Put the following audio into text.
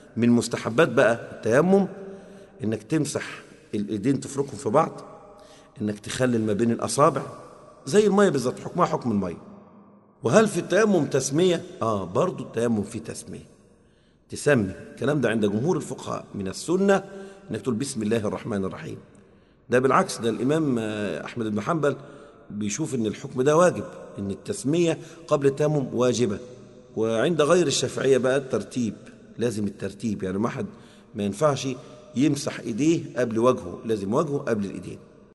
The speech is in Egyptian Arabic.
من مستحبات بقى التيمم انك تمسح الايدين تفركهم في بعض انك تخلل ما بين الاصابع زي الميه بالظبط حكمها حكم الميه وهل في التيمم تسميه اه برضو التيمم فيه تسميه تسمي الكلام ده عند جمهور الفقهاء من السنه انك تقول بسم الله الرحمن الرحيم ده بالعكس ده الامام آه، احمد بن حنبل بيشوف ان الحكم ده واجب ان التسميه قبل التيمم واجبه وعند غير الشافعيه بقى الترتيب لازم الترتيب يعني ما حد ما ينفعش يمسح ايديه قبل وجهه لازم وجهه قبل الايدين